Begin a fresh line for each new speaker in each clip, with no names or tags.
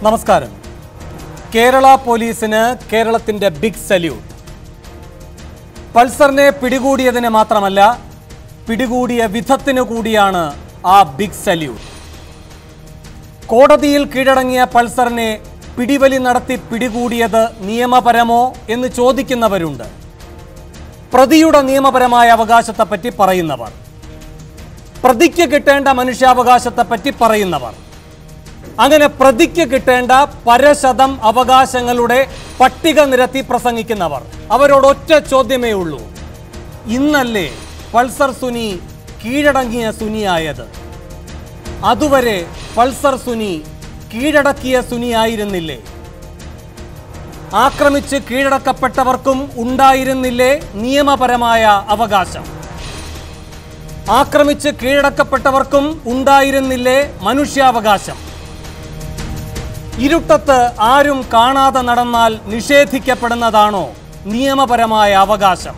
നമസ്കാരം കേരള പോലീസിന് കേരളത്തിന്റെ ബിഗ് സല്യൂട്ട് പൾസറിനെ പിടികൂടിയതിന് മാത്രമല്ല പിടികൂടിയ വിധത്തിനു കൂടിയാണ് ആ ബിഗ് സല്യൂട്ട് കോടതിയിൽ കീഴടങ്ങിയ പൾസറിനെ പിടിവലി നടത്തി പിടികൂടിയത് നിയമപരമോ എന്ന് ചോദിക്കുന്നവരുണ്ട് പ്രതിയുടെ നിയമപരമായ അവകാശത്തെപ്പറ്റി പറയുന്നവർ പ്രതിക്ക് കിട്ടേണ്ട മനുഷ്യാവകാശത്തെപ്പറ്റി പറയുന്നവർ അങ്ങനെ പ്രതിക്ക് കിട്ടേണ്ട പരശതം അവകാശങ്ങളുടെ പട്ടിക നിരത്തി പ്രസംഗിക്കുന്നവർ അവരോട് ഒറ്റ ചോദ്യമേ ഉള്ളൂ ഇന്നല്ലേ പൾസർ സുനി കീഴടങ്ങിയ സുനിയായത് അതുവരെ പൾസർ സുനി കീഴടക്കിയ സുനിയായിരുന്നില്ലേ ആക്രമിച്ച് കീഴടക്കപ്പെട്ടവർക്കും ഉണ്ടായിരുന്നില്ലേ നിയമപരമായ അവകാശം ആക്രമിച്ച് കീഴടക്കപ്പെട്ടവർക്കും ഉണ്ടായിരുന്നില്ലേ മനുഷ്യാവകാശം ഇരുട്ടത്ത് ആരും കാണാതെ നടന്നാൽ നിഷേധിക്കപ്പെടുന്നതാണോ നിയമപരമായ അവകാശം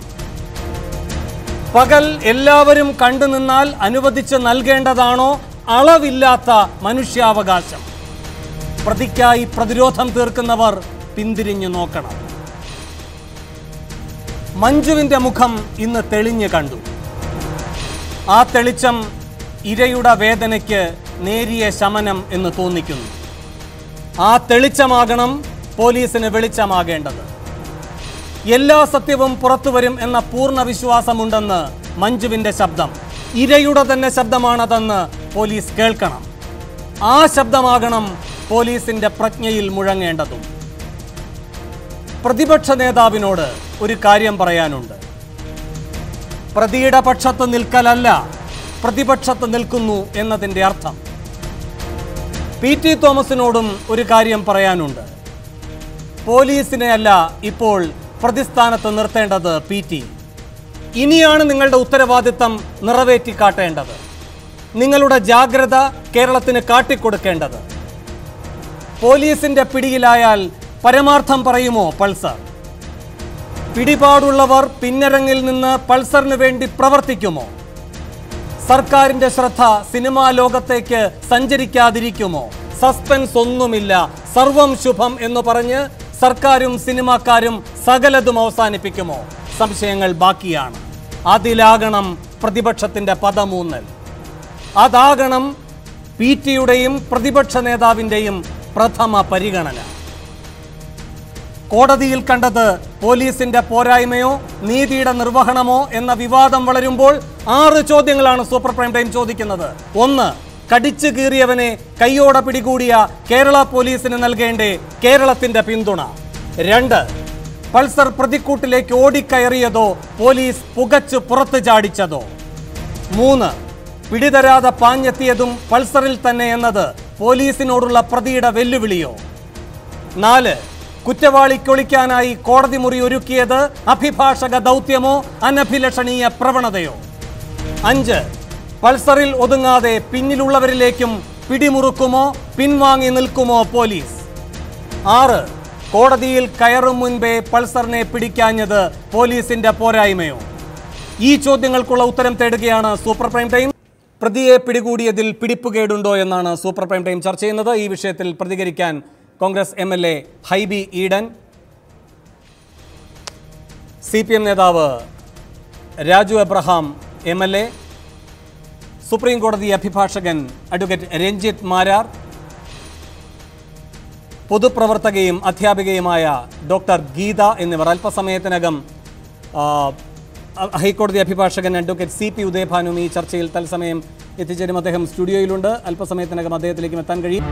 പകൽ എല്ലാവരും കണ്ടു നിന്നാൽ അനുവദിച്ച് നൽകേണ്ടതാണോ അളവില്ലാത്ത മനുഷ്യാവകാശം പ്രതിക്കായി പ്രതിരോധം തീർക്കുന്നവർ പിന്തിരിഞ്ഞു നോക്കണം മഞ്ജുവിന്റെ മുഖം ഇന്ന് തെളിഞ്ഞു കണ്ടു ആ തെളിച്ചം ഇരയുടെ വേദനയ്ക്ക് നേരിയ ശമനം എന്ന് തോന്നിക്കുന്നു ആ തെളിച്ചമാകണം പോലീസിന് വെളിച്ചമാകേണ്ടത് എല്ലാ സത്യവും പുറത്തുവരും എന്ന പൂർണ്ണ വിശ്വാസമുണ്ടെന്ന് മഞ്ജുവിന്റെ ശബ്ദം ഇരയുടെ തന്നെ ശബ്ദമാണതെന്ന് പോലീസ് കേൾക്കണം ആ ശബ്ദമാകണം പോലീസിന്റെ പ്രജ്ഞയിൽ മുഴങ്ങേണ്ടതും പ്രതിപക്ഷ നേതാവിനോട് ഒരു കാര്യം പറയാനുണ്ട് പ്രതിയുടെ പക്ഷത്ത് നിൽക്കലല്ല പ്രതിപക്ഷത്ത് നിൽക്കുന്നു എന്നതിൻ്റെ അർത്ഥം പി ടി തോമസിനോടും ഒരു കാര്യം പറയാനുണ്ട് പോലീസിനെ അല്ല ഇപ്പോൾ പ്രതിസ്ഥാനത്ത് നിർത്തേണ്ടത് പി ടി ഇനിയാണ് നിങ്ങളുടെ ഉത്തരവാദിത്തം നിറവേറ്റി കാട്ടേണ്ടത് നിങ്ങളുടെ ജാഗ്രത കേരളത്തിന് കാട്ടിക്കൊടുക്കേണ്ടത് പോലീസിന്റെ പിടിയിലായാൽ പരമാർത്ഥം പറയുമോ പൾസർ പിടിപാടുള്ളവർ പിന്നരങ്ങിൽ നിന്ന് പൾസറിന് വേണ്ടി പ്രവർത്തിക്കുമോ സർക്കാരിന്റെ ശ്രദ്ധ സിനിമാ ലോകത്തേക്ക് സഞ്ചരിക്കാതിരിക്കുമോ സസ്പെൻസ് ഒന്നുമില്ല സർവം ശുഭം എന്ന് പറഞ്ഞ് സർക്കാരും സിനിമാക്കാരും സകലതും അവസാനിപ്പിക്കുമോ സംശയങ്ങൾ ബാക്കിയാണ് അതിലാകണം പ്രതിപക്ഷത്തിന്റെ പദമൂന്നൽ അതാകണം പി ടിയുടെയും പ്രതിപക്ഷ നേതാവിൻ്റെയും പ്രഥമ പരിഗണന കോടതിയിൽ കണ്ടത് പോലീസിന്റെ പോരായ്മയോ നീതിയുടെ നിർവഹണമോ എന്ന വിവാദം വളരുമ്പോൾ ആറ് ചോദ്യങ്ങളാണ് സൂപ്പർ പ്രൈം ടൈം ചോദിക്കുന്നത് ഒന്ന് കടിച്ചു കീറിയവനെ കൈയോടെ പിടികൂടിയ കേരള പോലീസിന് നൽകേണ്ടേ കേരളത്തിന്റെ പിന്തുണ രണ്ട് പൾസർ പ്രതിക്കൂട്ടിലേക്ക് ഓടിക്കയറിയതോ പോലീസ് പുകച്ചു പുറത്തു ചാടിച്ചതോ മൂന്ന് പിടിതരാതെ പാഞ്ഞെത്തിയതും പൾസറിൽ തന്നെ എന്നത് പോലീസിനോടുള്ള പ്രതിയുടെ വെല്ലുവിളിയോ നാല് കുറ്റവാളിക്കൊളിക്കാനായി കോടതി മുറി ഒരുക്കിയത് അഭിഭാഷക ദൗത്യമോ അനഭിലഷണീയ പ്രവണതയോ അഞ്ച് പൾസറിൽ ഒതുങ്ങാതെ പിന്നിലുള്ളവരിലേക്കും പിടിമുറുക്കുമോ പിൻവാങ്ങി നിൽക്കുമോ പോലീസ് ആറ് കോടതിയിൽ കയറും മുൻപേ പൾസറിനെ പിടിക്കാഞ്ഞത് പോലീസിന്റെ പോരായ്മയോ ഈ ചോദ്യങ്ങൾക്കുള്ള ഉത്തരം തേടുകയാണ് സൂപ്പർ പ്രൈം ടൈം പ്രതിയെ പിടികൂടിയതിൽ പിടിപ്പുകേടുണ്ടോ എന്നാണ് സൂപ്പർ പ്രൈം ടൈം ചർച്ച ചെയ്യുന്നത് ഈ വിഷയത്തിൽ പ്രതികരിക്കാൻ Congress M L A Hibi Eden C P M നേതാവ് Raju Abraham M L A supreme കോടതി അഭിഭാഷകൻ അഡ്വക്കേറ്റ് രഞ്ജിത്ത് മാരാർ പൊതുപ്രവർത്തകയും അധ്യാപികയുമായ ഡോക്ടർ ഗീത എന്നിവർ അല്പസമയത്തിനകം ആ, ഹൈക്കോടതി അഭിഭാഷകൻ അഡ്വക്കേറ്റ് സി പി ഉദയഭാനും ഈ ചർച്ചയിൽ തത്സമയം എത്തിച്ചേരും അദ്ദേഹം സ്റ്റുഡിയോയിലുണ്ട് അല്പസമയത്തിനകം അദ്ദേഹത്തിലേക്കും എത്താൻ കഴിയും